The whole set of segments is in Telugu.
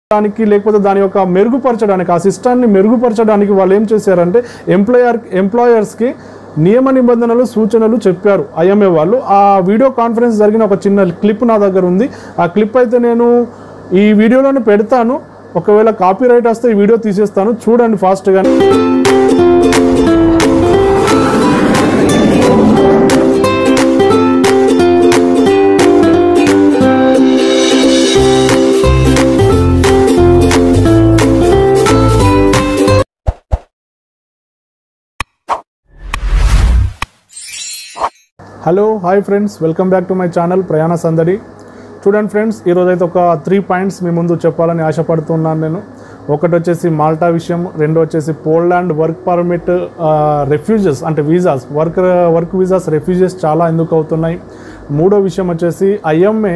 దానికి లేకపోతే దాని యొక్క మెరుగుపరచడానికి ఆ సిస్టాన్ని మెరుగుపరచడానికి వాళ్ళు ఏం చేశారంటే ఎంప్లాయర్ ఎంప్లాయర్స్కి నియమ నిబంధనలు సూచనలు చెప్పారు ఐఎంఏ వాళ్ళు ఆ వీడియో కాన్ఫరెన్స్ జరిగిన ఒక చిన్న క్లిప్ నా దగ్గర ఉంది ఆ క్లిప్ అయితే నేను ఈ వీడియోలోనే పెడతాను ఒకవేళ కాపీ రైట్ వస్తే ఈ వీడియో తీసేస్తాను చూడండి ఫాస్ట్గా hello hi friends welcome back to my channel ప్రయాణ సందడి చూడండి ఫ్రెండ్స్ ఈరోజు అయితే ఒక త్రీ పాయింట్స్ మీ ముందు చెప్పాలని ఆశపడుతున్నాను నేను ఒకటి వచ్చేసి మాల్టా విషయం రెండు వచ్చేసి పోలాండ్ వర్క్ పర్మిట్ రెఫ్యూజెస్ అంటే visas work work visas refuses చాలా ఎందుకు అవుతున్నాయి మూడో విషయం వచ్చేసి ఐఎంఏ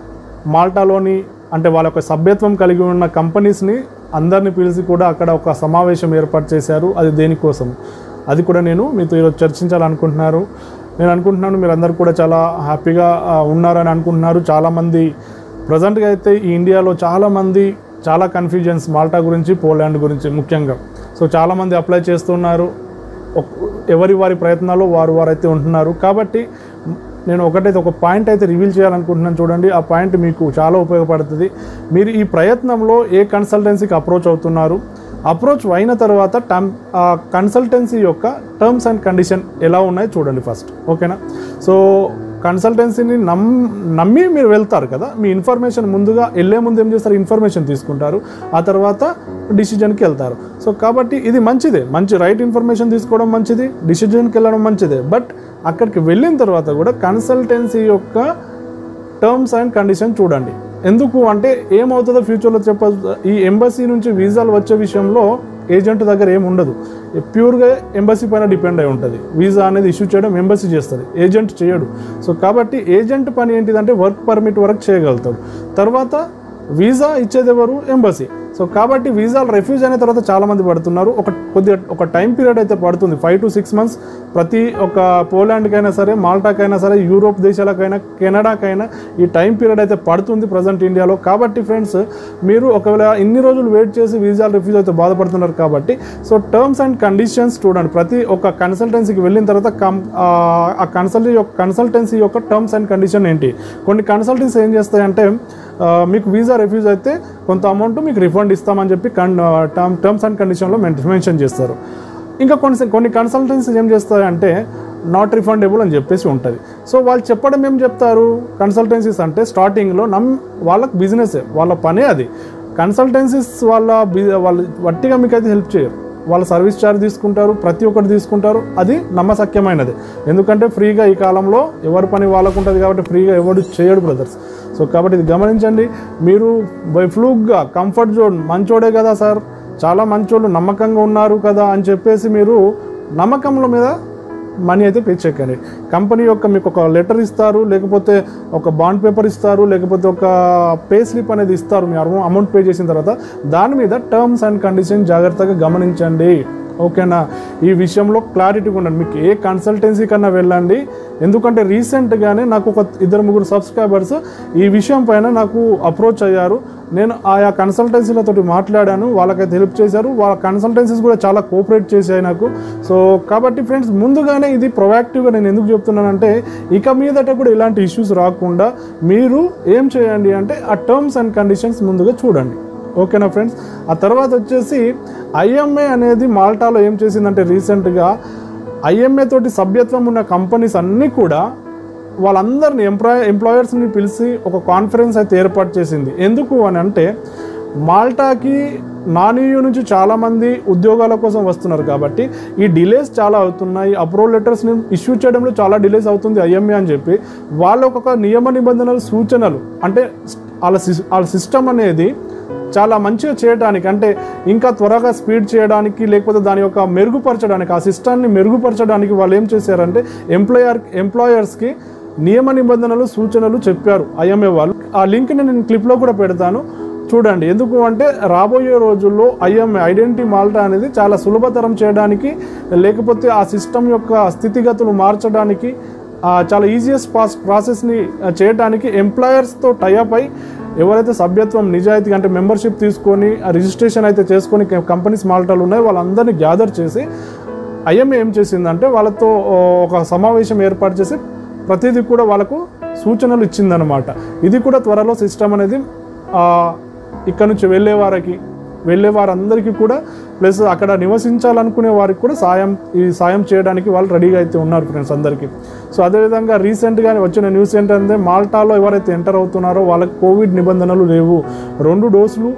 మాల్టాలోని అంటే వాళ్ళ యొక్క సభ్యత్వం కలిగి ఉన్న కంపెనీస్ని అందరిని పిలిచి కూడా అక్కడ ఒక సమావేశం ఏర్పాటు చేశారు అది దేనికోసం అది కూడా నేను మీతో ఈరోజు చర్చించాలనుకుంటున్నారు నేను అనుకుంటున్నాను మీరు అందరు కూడా చాలా హ్యాపీగా ఆ, ఉన్నారని అనుకుంటున్నారు చాలామంది ప్రజెంట్గా అయితే ఈ ఇండియాలో చాలామంది చాలా కన్ఫ్యూజన్స్ మాల్టా గురించి పోలాండ్ గురించి ముఖ్యంగా సో చాలామంది అప్లై చేస్తున్నారు ఒక్- ఎవరి వారి ప్రయత్నాల్లో వారు వారైతే ఉంటున్నారు కాబట్టి నేను ఒకటైతే ఒక పాయింట్ అయితే రివీల్ చేయాలనుకుంటున్నాను చూడండి ఆ పాయింట్ మీకు చాలా ఉపయోగపడుతుంది మీరు ఈ ప్రయత్నంలో ఏ కన్సల్టెన్సీకి అప్రోచ్ అవుతున్నారు అప్రోచ్ అయిన తర్వాత టర్మ్ ఆ కన్సల్టెన్సీ యొక్క టర్మ్స్ అండ్ కండిషన్ ఎలా ఉన్నాయో చూడండి ఫస్ట్ ఓకేనా సో కన్సల్టెన్సీని నమ్ నమ్మి మీరు వెళ్తారు కదా మీ ఇన్ఫర్మేషన్ ముందుగా వెళ్ళే ముందు ఏం చేస్తారు ఇన్ఫర్మేషన్ తీసుకుంటారు ఆ తర్వాత డిసిజన్కి వెళ్తారు సో కాబట్టి ఇది మంచిదే మంచి రైట్ ఇన్ఫర్మేషన్ తీసుకోవడం మంచిది డిసిజన్కి వెళ్ళడం మంచిదే బట్ అక్కడికి వెళ్ళిన తర్వాత కూడా కన్సల్టెన్సీ యొక్క టర్మ్స్ అండ్ కండిషన్ చూడండి ఎందుకు అంటే ఏమవుతుందో ఫ్యూచర్లో చెప్ప ఈ ఎంబసీ నుంచి వీసాలు వచ్చే విషయంలో ఏజెంట్ దగ్గర ఏమి ఉండదు ప్యూర్గా ఎంబసీ పైన డిపెండ్ అయి ఉంటుంది వీసా అనేది ఇష్యూ చేయడం ఎంబసీ చేస్తుంది ఏజెంట్ చేయడు సో కాబట్టి ఏజెంట్ పని ఏంటిదంటే వర్క్ పర్మిట్ వరకు చేయగలుగుతాడు తర్వాత వీసా ఇచ్చేది ఎవరు ఎంబసీ సో కాబట్టి వీసాలు రెఫ్యూజ్ అయిన తర్వాత చాలామంది పడుతున్నారు ఒక కొద్దిగా ఒక టైం పీరియడ్ అయితే పడుతుంది ఫైవ్ టు సిక్స్ మంత్స్ ప్రతి ఒక పోలాండ్కైనా సరే మాల్టాకైనా సరే యూరోప్ దేశాలకైనా కెనడాకైనా ఈ టైం పీరియడ్ అయితే పడుతుంది ప్రజెంట్ ఇండియాలో కాబట్టి ఫ్రెండ్స్ మీరు ఒకవేళ ఇన్ని రోజులు వెయిట్ చేసి వీసాలు రిఫ్యూజ్ అయితే బాధపడుతున్నారు కాబట్టి సో టర్మ్స్ అండ్ కండిషన్స్ చూడండి ప్రతి ఒక్క కన్సల్టెన్సీకి వెళ్ళిన తర్వాత కం ఆ, ఆ కన్సల్టీ యొక్క కన్సల్టెన్సీ యొక్క టర్మ్స్ అండ్ కండిషన్ ఏంటి కొన్ని కన్సల్టెన్సీ ఏం చేస్తాయంటే ఆ, మీకు వీసా రిఫ్యూజ్ అయితే కొంత అమౌంట్ మీకు రిఫండ్ ఇస్తామని చెప్పి కన్ టర్మ్ టర్మ్స్ అండ్ కండిషన్లో మెన్షన్ చేస్తారు ఇంకా కొన్ని కొన్ని కన్సల్టెన్సీస్ ఏం చేస్తారంటే నాట్ రిఫండబుల్ అని చెప్పేసి ఉంటుంది సో వాళ్ళు చెప్పడం ఏం చెప్తారు కన్సల్టెన్సీస్ అంటే స్టార్టింగ్లో నమ్ వాళ్ళకి బిజినెసే వాళ్ళ పనే అది కన్సల్టెన్సీస్ వాళ్ళ బి- వాళ్ళు వట్టిగా మీకు అయితే హెల్ప్ చేయరు వాళ్ళ సర్వీస్ ఛార్జ్ తీసుకుంటారు ప్రతి ఒక్కటి తీసుకుంటారు అది నమ్మసక్యమైనది ఎందుకంటే ఫ్రీగా ఈ కాలంలో ఎవరి పని వాళ్ళకు ఉంటుంది కాబట్టి ఫ్రీగా ఎవడు చేయడు బ్రదర్స్ సో కాబట్టి ఇది గమనించండి మీరు బై ఫ్లూగ్గా కంఫర్ట్ జోన్ మంచోడే కదా సార్ చాలా మంచోళ్ళు నమ్మకంగా ఉన్నారు కదా అని చెప్పేసి మీరు నమ్మకంలో మీద మనీ అయితే పే చేయకండి కంపెనీ యొక్క మీకు ఒక లెటర్ ఇస్తారు లేకపోతే ఒక బాండ్ పేపర్ ఇస్తారు లేకపోతే ఒక పే స్లిప్ అనేది ఇస్తారు మీ అమౌంట్ పే చేసిన తర్వాత దాని మీద టర్మ్స్ అండ్ కండిషన్ జాగ్రత్తగా గమనించండి ఓకేనా ఈ విషయంలో క్లారిటీగా ఉండండి మీకు ఏ కన్సల్టెన్సీ కన్నా వెళ్ళండి ఎందుకంటే రీసెంట్గానే నాకు ఒక ఇద్దరు ముగ్గురు సబ్స్క్రైబర్స్ ఈ విషయం పైన నాకు అప్రోచ్ అయ్యారు నేను ఆయా కన్సల్టెన్సీలతో మాట్లాడాను వాళ్ళకైతే హెల్ప్ చేశారు వాళ్ళ కన్సల్టెన్సీస్ కూడా చాలా కోఆపరేట్ చేశాయి నాకు సో కాబట్టి ఫ్రెండ్స్ ముందుగానే ఇది ప్రొయాక్టివ్గా నేను ఎందుకు చెప్తున్నానంటే ఇక మీదట కూడా ఇలాంటి ఇష్యూస్ రాకుండా మీరు ఏం చేయండి అంటే ఆ టర్మ్స్ అండ్ కండిషన్స్ ముందుగా చూడండి ఓకేనా ఫ్రెండ్స్ ఆ తర్వాత వచ్చేసి ఐఎంఏ అనేది మాల్టాలో ఏం చేసిందంటే రీసెంట్గా ఐఎంఏ తోటి సభ్యత్వం ఉన్న కంపెనీస్ అన్నీ కూడా వాళ్ళందరిని ఎంప్లాయ్ ఎంప్లాయర్స్ని పిలిచి ఒక కాన్ఫరెన్స్ అయితే ఏర్పాటు చేసింది ఎందుకు అని అంటే మాల్టాకి నాన్ EU నుంచి చాలామంది ఉద్యోగాల కోసం వస్తున్నారు కాబట్టి ఈ డిలేస్ చాలా అవుతున్నాయి అప్రూవల్ లెటర్స్ని ఇష్యూ చేయడంలో చాలా డిలేస్ అవుతుంది ఐఎంఏ అని చెప్పి వాళ్ళకు ఒక నియమ నిబంధనలు సూచనలు అంటే వాళ్ళ సిస్ వాళ్ళ సిస్టమ్ అనేది చాలా మంచిగా చేయడానికి అంటే ఇంకా త్వరగా స్పీడ్ చేయడానికి లేకపోతే దాని యొక్క మెరుగుపరచడానికి ఆ సిస్టాన్ని మెరుగుపరచడానికి వాళ్ళు ఏం చేశారంటే ఎంప్లాయర్ ఎంప్లాయర్స్కి నియమ నిబంధనలు సూచనలు చెప్పారు ఐఎంఏ వాళ్ళు ఆ లింక్ని నేను క్లిప్లో కూడా పెడతాను చూడండి ఎందుకు అంటే రాబోయే రోజుల్లో ఐఎంఏ ఐడెంటిటీ మాల్టా అనేది చాలా సులభతరం చేయడానికి లేకపోతే ఆ సిస్టమ్ యొక్క స్థితిగతులు మార్చడానికి ఆ, చాలా ఈజియెస్ట్ పాస్ ప్రాసెస్ని చేయడానికి ఎంప్లాయర్స్తో టైఅప్ అయి ఎవరైతే సభ్యత్వం నిజాయితీ అంటే మెంబర్షిప్ తీసుకొని ఆ రిజిస్ట్రేషన్ అయితే చేసుకొని కంపెనీస్ మాల్టాలు ఉన్నాయో వాళ్ళందరినీ గ్యాదర్ చేసి ఐఎంఏ ఏం చేసిందంటే వాళ్ళతో ఓ, ఒక సమావేశం ఏర్పాటు చేసి ప్రతిదీ కూడా వాళ్ళకు సూచనలు ఇచ్చిందనమాట ఇది కూడా త్వరలో సిస్టమ్ అనేది ఆ, ఇక్కడ నుంచి వెళ్ళే వారికి వెళ్ళే వారందరికీ కూడా ప్లస్ అక్కడ నివసించాలనుకునే వారికి కూడా సాయం ఈ సాయం చేయడానికి వాళ్ళు రెడీగా అయితే ఉన్నారు ఫ్రెండ్స్ అందరికీ సో అదేవిధంగా రీసెంట్గా వచ్చిన న్యూస్ ఏంటంటే మాల్టాలో ఎవరైతే ఎంటర్ అవుతున్నారో వాళ్ళకి కోవిడ్ నిబంధనలు లేవు రెండు డోసులు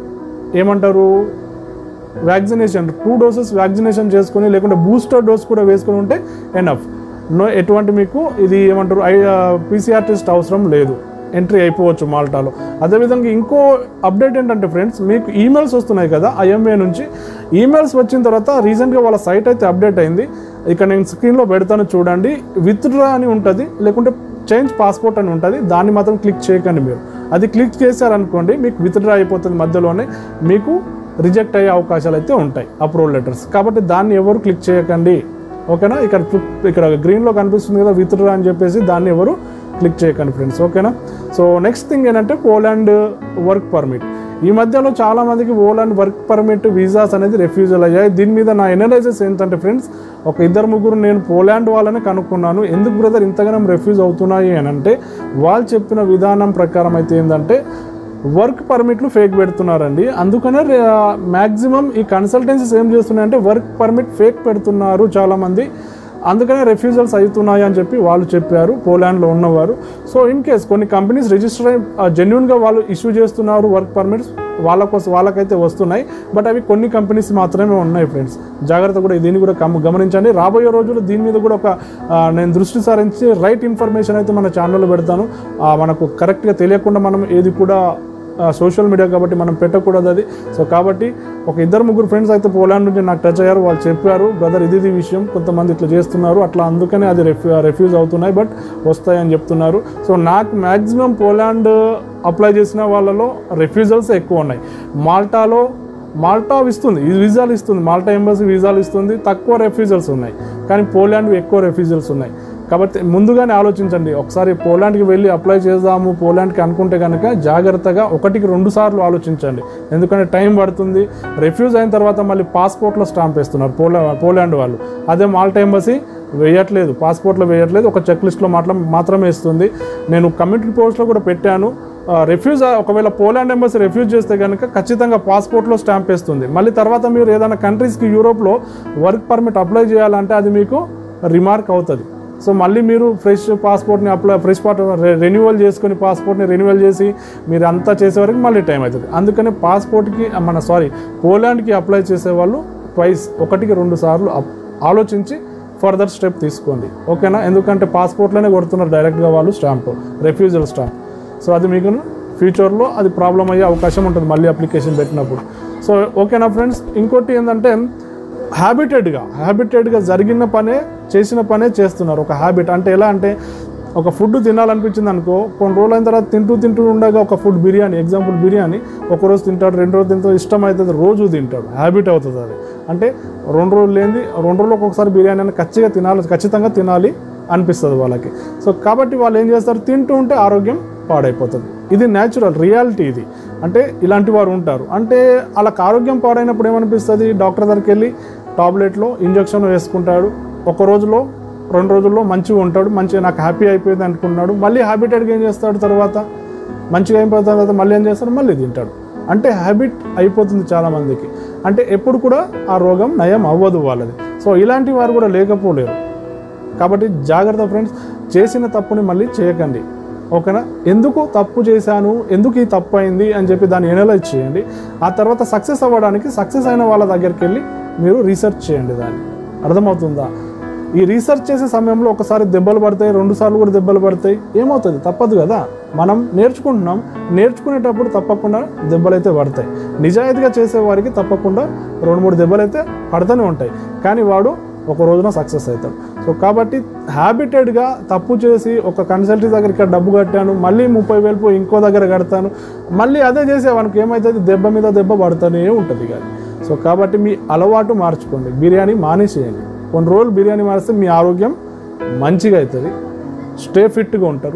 ఏమంటారు వ్యాక్సినేషన్ టూ డోసెస్ వ్యాక్సినేషన్ చేసుకొని లేకుంటే బూస్టర్ డోస్ కూడా వేసుకొని ఉంటే ఎనఫ్ నో ఎటువంటి మీకు ఇది ఏమంటారు ఐ పీసీఆర్ టెస్ట్ అవసరం లేదు ఎంట్రీ అయిపోవచ్చు మాల్టాలో అదేవిధంగా ఇంకో అప్డేట్ ఏంటంటే ఫ్రెండ్స్ మీకు ఈమెయిల్స్ వస్తున్నాయి కదా ఐఎంఏ నుంచి ఈమెయిల్స్ వచ్చిన తర్వాత రీసెంట్గా వాళ్ళ సైట్ అయితే అప్డేట్ అయింది ఇక్కడ నేను స్క్రీన్లో పెడతాను చూడండి విత్డ్రా అని ఉంటుంది లేకుంటే చేంజ్ పాస్పోర్ట్ అని ఉంటుంది దాన్ని మాత్రం క్లిక్ చేయకండి మీరు అది క్లిక్ చేశారనుకోండి మీకు విత్డ్రా అయిపోతుంది మధ్యలోనే మీకు రిజెక్ట్ అయ్యే అవకాశాలు అయితే ఉంటాయి అప్రూవల్ లెటర్స్ కాబట్టి దాన్ని ఎవరు క్లిక్ చేయకండి ఓకేనా ఇక్కడ చు- ఇక్కడ గ్రీన్లో కనిపిస్తుంది కదా విత్డ్రా అని చెప్పేసి దాన్ని ఎవరు క్లిక్ చేయకండి ఫ్రెండ్స్ ఓకేనా సో నెక్స్ట్ థింగ్ ఏంటంటే పోలాండ్ వర్క్ పర్మిట్ ఈ మధ్యలో చాలా మందికి పోలాండ్ వర్క్ పర్మిట్ వీసాస్ అనేది రెఫ్యూజల్ అయ్యాయి దీని మీద నా ఎనలైజెస్ ఏంటంటే ఫ్రెండ్స్ ఒక ఇద్దరు ముగ్గురు నేను పోలాండ్ వాళ్ళని కనుక్కున్నాను ఎందుకు బ్రదర్ ఇంతగానం రెఫ్యూజ్ అవుతున్నాయి అని అంటే వాళ్ళు చెప్పిన విధానం ప్రకారం అయితే ఏంటంటే వర్క్ పర్మిట్లు ఫేక్ పెడుతున్నారండి అందుకనే మ్యాక్సిమం ఈ కన్సల్టెన్సీస్ ఏం చేస్తున్నాయంటే వర్క్ పర్మిట్ ఫేక్ పెడుతున్నారు చాలామంది అందుకనే రెఫ్యూజల్స్ అవుతున్నాయి అని చెప్పి వాళ్ళు చెప్పారు పోలాండ్లో ఉన్నవారు సో ఇన్ కేస్ కొన్ని కంపెనీస్ రిజిస్టర్ అయి జెన్యున్గా వాళ్ళు ఇష్యూ చేస్తున్నారు వర్క్ పర్మిట్స్ వాళ్ళ కోసం వాళ్ళకైతే వస్తున్నాయి బట్ అవి కొన్ని కంపెనీస్ మాత్రమే ఉన్నాయి ఫ్రెండ్స్ జాగ్రత్త కూడా దీన్ని కూడా గమ- గమనించండి రాబోయే రోజుల్లో దీని మీద కూడా ఒక ఆ, నేను దృష్టి సారించి రైట్ ఇన్ఫర్మేషన్ అయితే మన ఛానల్లో పెడతాను ఆ, మనకు కరెక్ట్గా తెలియకుండా మనం ఏది కూడా సోషల్ మీడియా కాబట్టి మనం పెట్టకూడదు అది సో కాబట్టి ఒక ఇద్దరు ముగ్గురు ఫ్రెండ్స్ అయితే పోలాండ్ నుంచి నాకు టచ్ అయ్యారు వాళ్ళు చెప్పారు బ్రదర్ ఇది ఇది విషయం కొంతమంది ఇట్లా చేస్తున్నారు అట్లా అందుకనే అది రెఫ్యూ రెఫ్యూజ్ అవుతున్నాయి బట్ వస్తాయని చెప్తున్నారు సో నాకు మ్యాక్సిమం పోలాండ్ అప్లై చేసిన వాళ్ళలో రెఫ్యూజల్స్ ఎక్కువ ఉన్నాయి మాల్టాలో మాల్టా ఇస్తుంది ఈ వీసాలు ఇస్తుంది మాల్టా ఎంబసీ వీసాలు ఇస్తుంది తక్కువ రెఫ్యూజల్స్ ఉన్నాయి కానీ పోలాండ్ ఎక్కువ రెఫ్యూజల్స్ ఉన్నాయి కాబట్టి ముందుగానే ఆలోచించండి ఒకసారి పోలాండ్కి వెళ్ళి అప్లై చేద్దాము పోలాండ్కి అనుకుంటే కనుక జాగ్రత్తగా ఒకటికి రెండు సార్లు ఆలోచించండి ఎందుకంటే టైం పడుతుంది రిఫ్యూజ్ అయిన తర్వాత మళ్ళీ పాస్పోర్ట్లో స్టాంప్ వేస్తున్నారు పోలా పోలాండ్ వాళ్ళు అదే మాల్టా ఎంబసీ వేయట్లేదు పాస్పోర్ట్లో వేయట్లేదు ఒక చెక్ లిస్ట్లో మాత్రం మాత్రమే ఇస్తుంది నేను కమ్యూనిటీ పోస్ట్లో కూడా పెట్టాను రిఫ్యూజ్ ఒకవేళ పోలాండ్ ఎంబసీ రిఫ్యూజ్ చేస్తే కనుక ఖచ్చితంగా పాస్పోర్ట్లో స్టాంప్ వేస్తుంది మళ్ళీ తర్వాత మీరు ఏదైనా కంట్రీస్కి యూరోప్లో వర్క్ పర్మిట్ అప్లై చేయాలంటే అది మీకు రిమార్క్ అవుతుంది సో మళ్ళీ మీరు ఫ్రెష్ పాస్పోర్ట్ని అప్లై ఫ్రెష్ పాస్పోర్ట్ రెన్యువల్ చేసుకొని పాస్పోర్ట్ని రెన్యువల్ చేసి మీరు అంతా చేసే వరకు మళ్ళీ టైం అవుతుంది అందుకని పాస్పోర్ట్కి మన సారీ పోలాండ్కి అప్లై చేసే వాళ్ళు ట్వైస్ ఒకటికి రెండు సార్లు అప్- ఆలోచించి ఫర్దర్ స్టెప్ తీసుకోండి ఓకేనా ఎందుకంటే పాస్పోర్ట్లోనే కొడుతున్నారు డైరెక్ట్గా వాళ్ళు స్టాంప్ రెఫ్యూజల్ స్టాంప్ సో అది మీకు ఫ్యూచర్లో అది ప్రాబ్లం అయ్యే అవకాశం ఉంటుంది మళ్ళీ అప్లికేషన్ పెట్టినప్పుడు సో ఓకేనా ఫ్రెండ్స్ ఇంకోటి ఏంటంటే హ్యాబిటెడ్గా హ్యాబిటెడ్గా జరిగిన పనే చేసిన పనే చేస్తున్నారు ఒక హ్యాబిట్ అంటే ఎలా అంటే ఒక ఫుడ్ తినాలనిపించింది అనుకో కొన్ని రోజులు అయిన తర్వాత తింటూ తింటూ ఉండగా ఒక ఫుడ్ బిర్యానీ ఎగ్జాంపుల్ బిర్యానీ ఒక రోజు తింటాడు రెండు రోజులు తింటాడు ఇష్టం అవుతుంది రోజు తింటాడు హ్యాబిట్ అవుతుంది అది అంటే రెండు రోజులు లేనిది రెండు రోజులకు ఒకసారి బిర్యానీ అని ఖచ్చితంగా తినాలి ఖచ్చితంగా తినాలి అనిపిస్తుంది వాళ్ళకి సో కాబట్టి వాళ్ళు ఏం చేస్తారు తింటూ ఉంటే ఆరోగ్యం పాడైపోతుంది ఇది న్యాచురల్ రియాలిటీ ఇది అంటే ఇలాంటి వారు ఉంటారు అంటే వాళ్ళకి ఆరోగ్యం పాడైనప్పుడు ఏమనిపిస్తుంది డాక్టర్ దగ్గరికి వెళ్ళి టాబ్లెట్లో ఇంజక్షన్ వేసుకుంటాడు ఒక రోజులో రెండు రోజుల్లో మంచిగా ఉంటాడు మంచిగా నాకు హ్యాపీ అయిపోయింది అనుకున్నాడు మళ్ళీ హ్యాబిటెడ్గా ఏం చేస్తాడు తర్వాత మంచిగా అయిపోయిన తర్వాత మళ్ళీ ఏం చేస్తాడు మళ్ళీ తింటాడు అంటే హ్యాబిట్ అయిపోతుంది చాలామందికి అంటే ఎప్పుడు కూడా ఆ రోగం నయం అవ్వదు వాళ్ళది సో ఇలాంటి వారు కూడా లేకపోలేరు కాబట్టి జాగ్రత్త ఫ్రెండ్స్ చేసిన తప్పుని మళ్ళీ చేయకండి ఓకేనా ఎందుకు తప్పు చేశాను ఎందుకు ఈ తప్పు అయింది అని చెప్పి దాన్ని ఎనలైజ్ చేయండి ఆ తర్వాత సక్సెస్ అవ్వడానికి సక్సెస్ అయిన వాళ్ళ దగ్గరికి వెళ్ళి మీరు రీసెర్చ్ చేయండి దాన్ని అర్థమవుతుందా ఈ రీసెర్చ్ చేసే సమయంలో ఒకసారి దెబ్బలు పడతాయి రెండు సార్లు కూడా దెబ్బలు పడతాయి ఏమవుతుంది తప్పదు కదా మనం నేర్చుకుంటున్నాం నేర్చుకునేటప్పుడు తప్పకుండా దెబ్బలు అయితే పడతాయి నిజాయితీగా చేసే వారికి తప్పకుండా రెండు మూడు దెబ్బలు అయితే పడుతూనే ఉంటాయి కానీ వాడు ఒక రోజున సక్సెస్ అవుతాడు సో కాబట్టి హ్యాబిటెడ్గా తప్పు చేసి ఒక కన్సల్టీ దగ్గర ఇక్కడ డబ్బు కట్టాను మళ్ళీ ముప్పై వేలు పోయి ఇంకో దగ్గర కడతాను మళ్ళీ అదే చేసేవానికి ఏమవుతుంది దెబ్బ మీద దెబ్బ పడుతూనే ఉంటుంది కానీ సో కాబట్టి మీ అలవాటు మార్చుకోండి బిర్యానీ మానేసేయండి కొన్ని రోజులు బిర్యానీ మానేస్తే మీ ఆరోగ్యం మంచిగా అవుతుంది స్టే ఫిట్గా ఉంటారు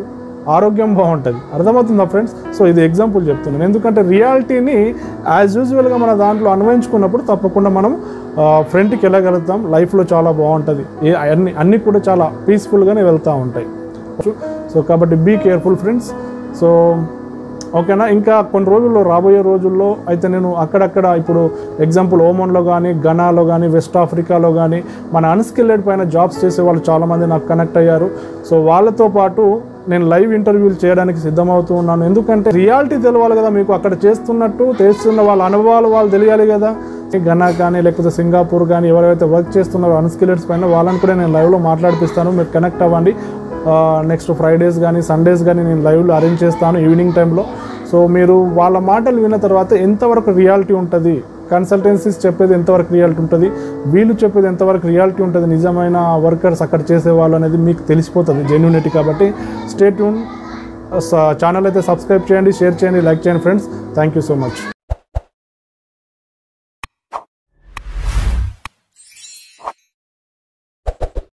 ఆరోగ్యం బాగుంటుంది అర్థమవుతుందా ఫ్రెండ్స్ సో ఇది ఎగ్జాంపుల్ చెప్తున్నాను ఎందుకంటే రియాలిటీని యాజ్ యూజువల్గా మన దాంట్లో అన్వయించుకున్నప్పుడు తప్పకుండా మనం ఫ్రంట్కి వెళ్ళగలుగుతాం లైఫ్లో చాలా బాగుంటుంది ఏ అన్ని అన్నీ కూడా చాలా పీస్ఫుల్గానే వెళ్తూ ఉంటాయి సో కాబట్టి బీ కేర్ఫుల్ ఫ్రెండ్స్ సో ఓకేనా ఇంకా కొన్ని రోజుల్లో రాబోయే రోజుల్లో అయితే నేను అక్కడక్కడ ఇప్పుడు ఎగ్జాంపుల్ ఓమన్లో కానీ ఘనాలో కానీ వెస్ట్ ఆఫ్రికాలో కానీ మన అన్స్కిల్డ్ పైన జాబ్స్ చేసే వాళ్ళు చాలామంది నాకు కనెక్ట్ అయ్యారు సో వాళ్ళతో పాటు నేను లైవ్ ఇంటర్వ్యూలు చేయడానికి సిద్ధమవుతూ ఉన్నాను ఎందుకంటే రియాలిటీ తెలవాలి కదా మీకు అక్కడ చేస్తున్నట్టు చేస్తున్న వాళ్ళ అనుభవాలు వాళ్ళు తెలియాలి కదా ఘనా కానీ లేకపోతే సింగపూర్ కానీ ఎవరైతే వర్క్ చేస్తున్నారో అన్స్కిల్డ్స్ పైన వాళ్ళని కూడా నేను లైవ్లో మాట్లాడిపిస్తాను మీరు కనెక్ట్ అవ్వండి నెక్స్ట్ ఫ్రైడేస్ కానీ సండేస్ కానీ నేను లైవ్లో అరేంజ్ చేస్తాను ఈవినింగ్ టైంలో సో మీరు వాళ్ళ మాటలు విన్న తర్వాత ఎంతవరకు రియాలిటీ ఉంటుంది కన్సల్టెన్సీస్ చెప్పేది ఎంతవరకు రియాలిటీ ఉంటుంది వీళ్ళు చెప్పేది ఎంతవరకు రియాలిటీ ఉంటుంది నిజమైన వర్కర్స్ అక్కడ చేసేవాళ్ళు అనేది మీకు తెలిసిపోతుంది జెన్యునిటీ కాబట్టి స్టేట్ ఛానల్ అయితే సబ్స్క్రైబ్ చేయండి షేర్ చేయండి లైక్ చేయండి friends thank you so much